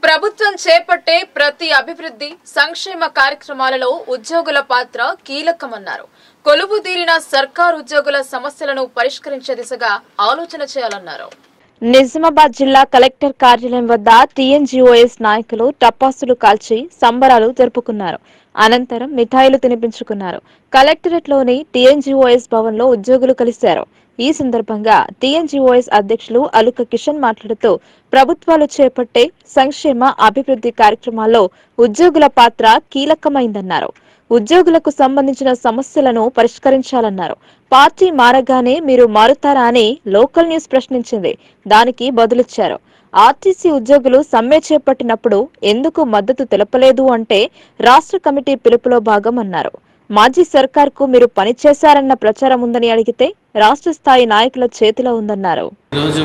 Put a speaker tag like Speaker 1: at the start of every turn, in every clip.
Speaker 1: ప్రభుత్వం చేపట్టే ప్రతి అభివృద్ధి సంక్షేమ కార్యక్రమాలలో ఉద్యోగుల పాత్ర కీలకమన్నారు కొలువు తీరిన సర్కార్ ఉద్యోగుల సమస్యలను పరిష్కరించే దిశగా ఆలోచన చేయాలన్నారు
Speaker 2: నిజామాబాద్ జిల్లా కలెక్టర్ కార్యాలయం వద్ద టీఎన్జీఓఎస్ నాయకులు టపాసులు కాల్చి సంబరాలు జరుపుకున్నారు అనంతరం మిఠాయిలు తినిపించుకున్నారు కలెక్టరేట్ లోని టీఎన్జీఓఎస్ భవన్ లో ఉద్యోగులు కలిశారు ఈ సందర్భంగా టీఎన్జీఓఎస్ అధ్యక్షులు అలుక కిషన్ మాట్లాడుతూ ప్రభుత్వాలు చేపట్టే సంక్షేమ అభివృద్ధి కార్యక్రమాల్లో ఉద్యోగుల పాత్ర కీలకమైందన్నారు ఉద్యోగులకు సంబంధించిన సమస్యలను పరిష్కరించాలన్నారు పార్టీ మారగానే మీరు మారుతారా అని లోకల్ న్యూస్ ప్రశ్నించింది దానికి బదులిచ్చారు ఆర్టీసీ ఉద్యోగులు సమ్మె చేపట్టినప్పుడు ఎందుకు మద్దతు తెలపలేదు అంటే రాష్ట్ర కమిటీ పిలుపులో భాగం అన్నారు మాజీ సర్కార్కు మీరు పనిచేశారన్న ప్రచారం ఉందని అడిగితే రాష్ట్ర స్థాయి నాయకుల చేతిలో ఉందన్నారు
Speaker 3: ఈరోజు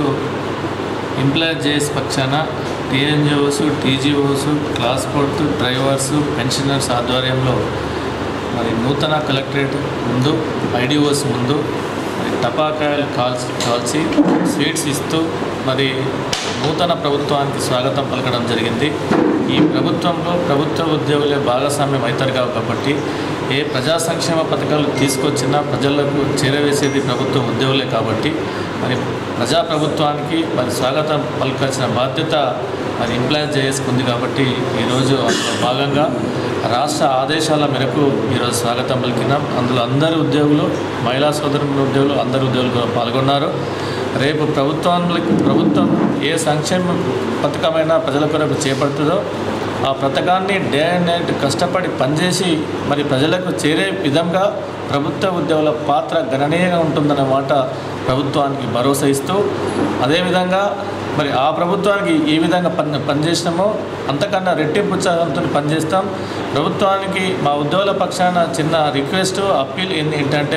Speaker 3: ఎంప్లాయర్ జేఎస్ పక్షాన TNGOs TGOs class fourth drivers pensioners ఆధ్వర్యంలో మరి నూతన కలెక్టరేట్ ముందు ఐడిఓస్ ముందు మరి టపాకాయలు కాల్చి కాల్చి స్వీట్స్ ఇస్తూ మరి నూతన ప్రభుత్వానికి స్వాగతం పలకడం జరిగింది ఈ ప్రభుత్వంలో ప్రభుత్వ ఉద్యోగులే భాగస్వామ్యం అవుతారు కాబట్టి ఏ ప్రజా సంక్షేమ పథకాలు తీసుకొచ్చినా ప్రజలకు చేరవేసేది ప్రభుత్వ ఉద్యోగులే కాబట్టి మరి ప్రజా ప్రభుత్వానికి మరి స్వాగతం పలకాల్సిన బాధ్యత మరి ఎంప్లాయ్ చేసుకుంది కాబట్టి ఈరోజు అందులో భాగంగా రాష్ట్ర ఆదేశాల మేరకు ఈరోజు స్వాగతం పలికినాం అందులో అందరు ఉద్యోగులు మహిళా సోదరుల ఉద్యోగులు అందరు ఉద్యోగులు కూడా పాల్గొన్నారు రేపు ప్రభుత్వానికి ప్రభుత్వం ఏ సంక్షేమ పథకమైనా ప్రజల కొరకు చేపడుతుందో ఆ పథకాన్ని డే అండ్ నైట్ కష్టపడి పనిచేసి మరి ప్రజలకు చేరే విధంగా ప్రభుత్వ ఉద్యోగుల పాత్ర గణనీయంగా ఉంటుందన్నమాట ప్రభుత్వానికి భరోసా ఇస్తూ అదేవిధంగా మరి ఆ ప్రభుత్వానికి ఏ విధంగా పని పనిచేసినామో అంతకన్నా రెట్టింపు ఉత్సాహంతో పనిచేస్తాం ప్రభుత్వానికి మా ఉద్యోగుల పక్షాన చిన్న రిక్వెస్ట్ అప్పీల్ ఏంటి- ఏంటంటే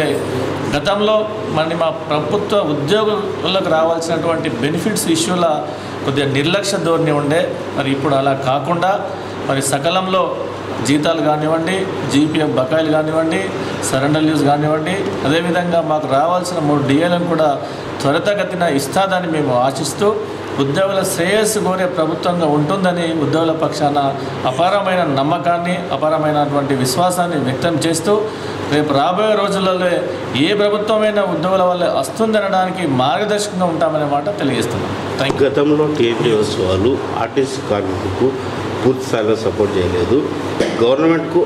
Speaker 3: గతంలో మరి మా ప్రభుత్వ ఉద్యోగులకు రావాల్సినటువంటి బెనిఫిట్స్ ఇష్యూల కొద్దిగా నిర్లక్ష్య ధోరణి ఉండే మరి ఇప్పుడు అలా కాకుండా మరి సకలంలో జీతాలు కానివ్వండి జీపీఎఫ్ బకాయిలు కానివ్వండి సరెండర్ లీవ్స్ కానివ్వండి అదేవిధంగా మాకు రావాల్సిన మూడు డిఏలను కూడా త్వరితగతిన ఇస్తాదని మేము ఆశిస్తూ ఉద్యోగుల శ్రేయస్సు కోరే ప్రభుత్వంగా ఉంటుందని ఉద్యోగుల పక్షాన అపారమైన నమ్మకాన్ని అపారమైనటువంటి విశ్వాసాన్ని వ్యక్తం చేస్తూ రేపు రాబోయే రోజులలో ఏ ప్రభుత్వమైన ఉద్యోగుల వల్ల వస్తుందనడానికి మార్గదర్శకంగా ఉంటామనే మాట తెలియజేస్తున్నాం థ్యాంక్ యూ
Speaker 4: గతంలో టీఎన్టీఎస్ వాళ్ళు ఆర్టీసీ కార్మికులకు పూర్తి స్థాయిలో సపోర్ట్ చేయలేదు గవర్నమెంట్కు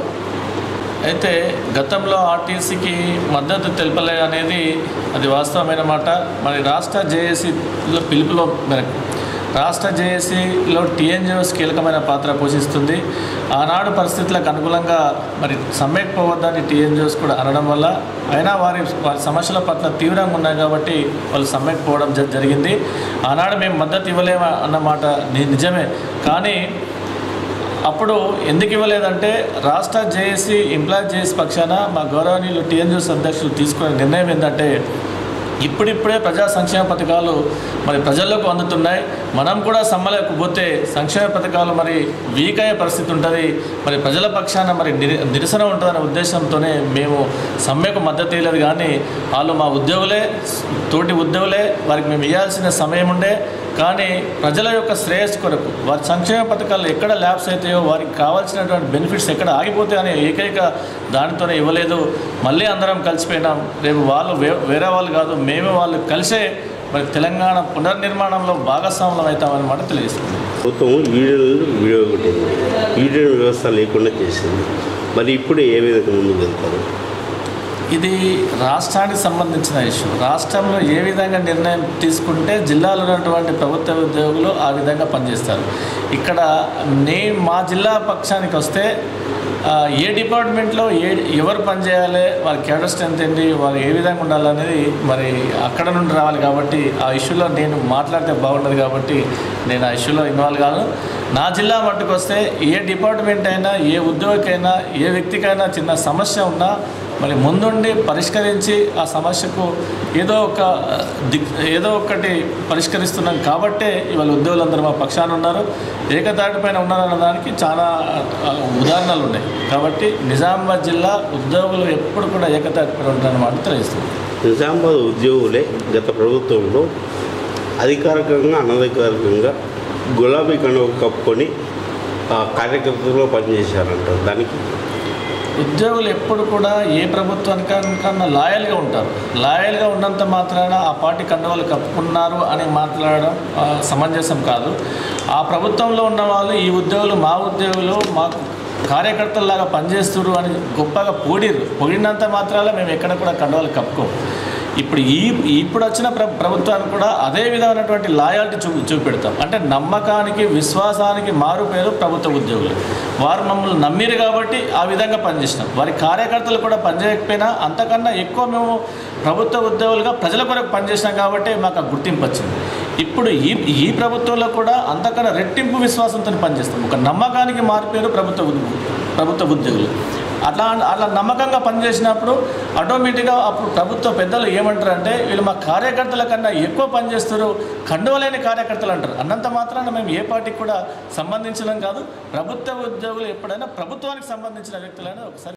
Speaker 3: అయితే గతంలో ఆర్టీసీకి మద్దతు తెలపలే అనేది అది వాస్తవమైన మాట మరి రాష్ట్ర జేఏసీలో పిలుపులో మేరకు రాష్ట్ర జేఏసీలో టీఎన్జిఓస్ కీలకమైన పాత్ర పోషిస్తుంది ఆనాడు పరిస్థితులకు అనుకూలంగా మరి సమ్మెకు పోవద్దని టీఎన్జిఓస్ కూడా అనడం వల్ల అయినా వారి వారి సమస్యల పట్ల తీవ్రంగా ఉన్నాయి కాబట్టి వాళ్ళు సమ్మెకు పోవడం జ- జరిగింది ఆనాడు మేము మద్దతు ఇవ్వలేము అన్నమాట ని- నిజమే కానీ అప్పుడు ఎందుకు ఇవ్వలేదంటే రాష్ట్ర జేఏసీ ఎంప్లాయ్ జేఏసీ పక్షాన మా గౌరవనీయులు టీఎన్జూస్ అధ్యక్షులు తీసుకునే నిర్ణయం ఏంటంటే ఇప్పుడిప్పుడే ప్రజా సంక్షేమ పథకాలు మరి ప్రజల్లోకి అందుతున్నాయి మనం కూడా సమ్మలకు పోతే సంక్షేమ పథకాలు మరి వీక్ అయ్యే పరిస్థితి ఉంటుంది మరి ప్రజల పక్షాన మరి నిర నిరసన ఉంటుందనే ఉద్దేశంతోనే మేము సమ్మెకు మద్దతు ఇవ్వలేదు కానీ వాళ్ళు మా ఉద్యోగులే తోటి ఉద్యోగులే వారికి మేము ఇవ్వాల్సిన సమయం ఉండే కానీ ప్రజల యొక్క శ్రేయస్సు కొరకు వారి సంక్షేమ పథకాలు ఎక్కడ ల్యాబ్స్ అవుతాయో వారికి కావాల్సినటువంటి బెనిఫిట్స్ ఎక్కడ ఆగిపోతాయి అనే ఏకైక దానితోనే ఇవ్వలేదు మళ్ళీ అందరం కలిసిపోయినాం రేపు వాళ్ళు వే- వేరే వాళ్ళు కాదు మేమే వాళ్ళు కలిసే మరి తెలంగాణ పునర్నిర్మాణంలో భాగస్వాములం అవుతామన్నమాట తెలియజేస్తుంది
Speaker 4: ప్రభుత్వం యూనియన్లు విడగొట్టింది యూనియన్ వ్యవస్థ లేకుండా చేసింది మరి ఇప్పుడు ఏ విధంగా ముందుకు వెళ్తారు
Speaker 3: ఇది రాష్ట్రానికి సంబంధించిన ఇష్యూ రాష్ట్రంలో ఏ విధంగా నిర్ణయం తీసుకుంటే జిల్లాలో ఉన్నటువంటి ప్రభుత్వ ఉద్యోగులు ఆ విధంగా పనిచేస్తారు ఇక్కడ నేను మా జిల్లా పక్షానికి వస్తే ఆ, ఏ డిపార్ట్మెంట్లో ఏ ఎవరు పనిచేయాలి వారి క్యాడర్ స్ట్రెంత్ ఏంటి వారు ఏ విధంగా ఉండాలనేది మరి అక్కడ నుండి రావాలి కాబట్టి ఆ ఇష్యూలో నేను మాట్లాడితే బాగుంటుంది కాబట్టి నేను ఆ ఇష్యూలో ఇన్వాల్వ్ కాను నా జిల్లా మట్టుకు వస్తే ఏ డిపార్ట్మెంట్ అయినా ఏ ఉద్యోగికైనా ఏ వ్యక్తికైనా చిన్న సమస్య ఉన్నా మరి ముందుండి పరిష్కరించి ఆ సమస్యకు ఏదో ఒక దిక్ ఏదో ఒకటి పరిష్కరిస్తున్నాం కాబట్టే ఇవాళ ఉద్యోగులందరూ మా పక్షాన ఉన్నారు ఏకతాటిపైన ఉన్నారన్న దానికి చాలా ఆ, ఉదాహరణలు ఉన్నాయి కాబట్టి నిజామాబాద్ జిల్లా ఉద్యోగులు ఎప్పుడు కూడా ఏకతాటిపైన ఉంటారన్నమాట తెలియజేస్తుంది
Speaker 4: నిజామాబాద్ ఉద్యోగులే గత ప్రభుత్వంలో అధికారికంగా అనధికారికంగా గులాబీ కండువ కప్పుకొని ఆ కార్యకర్తలో పనిచేశారంటారు దానికి
Speaker 3: ఉద్యోగులు ఎప్పుడు కూడా ఏ ప్రభుత్వానికన్నా లాయల్గా ఉంటారు లాయల్గా ఉన్నంత మాత్రాన ఆ పార్టీ కండవాళ్ళు కప్పుకున్నారు అని మాట్లాడడం ఆ, సమంజసం కాదు ఆ ప్రభుత్వంలో ఉన్న వాళ్ళు ఈ ఉద్యోగులు మా ఉద్యోగులు మాకు కార్యకర్తల్లాగా పనిచేస్తున్నారు అని గొప్పగా పొగిడిరు పొగిడినంత మాత్రాన మేము ఎక్కడ కూడా కండవాళ్ళు కప్పుకోం ఇప్పుడు ఈ ఇప్పుడు వచ్చిన ప్ర ప్రభుత్వానికి కూడా అదే విధమైనటువంటి లాయాలిటీ చూ చూపెడతాం అంటే నమ్మకానికి విశ్వాసానికి మారు పేరు ప్రభుత్వ ఉద్యోగులు వారు మమ్మల్ని నమ్మిరు కాబట్టి ఆ విధంగా పనిచేసినాం వారి కార్యకర్తలు కూడా పనిచేయకపోయినా అంతకన్నా ఎక్కువ మేము ప్రభుత్వ ఉద్యోగులుగా ప్రజల కొరకు పనిచేసినాం కాబట్టి మాకు ఆ గుర్తింపు వచ్చింది ఇప్పుడు ఈ ఈ ప్రభుత్వంలో కూడా అంతకన్నా రెట్టింపు విశ్వాసంతో పనిచేస్తాం ఒక నమ్మకానికి మారిపోయారు ప్రభుత్వ ఉద్యోగులు ప్రభుత్వ ఉద్యోగులు అట్లా అట్లా నమ్మకంగా పనిచేసినప్పుడు ఆటోమేటిక్గా అప్పుడు ప్రభుత్వ పెద్దలు ఏమంటారు అంటే వీళ్ళు మా కార్యకర్తల కన్నా ఎక్కువ పనిచేస్తారు కండువలేని కార్యకర్తలు అంటారు అన్నంత మాత్రాన మేము ఏ పార్టీకి కూడా సంబంధించడం కాదు ప్రభుత్వ ఉద్యోగులు ఎప్పుడైనా ప్రభుత్వానికి సంబంధించిన వ్యక్తులైనా ఒకసారి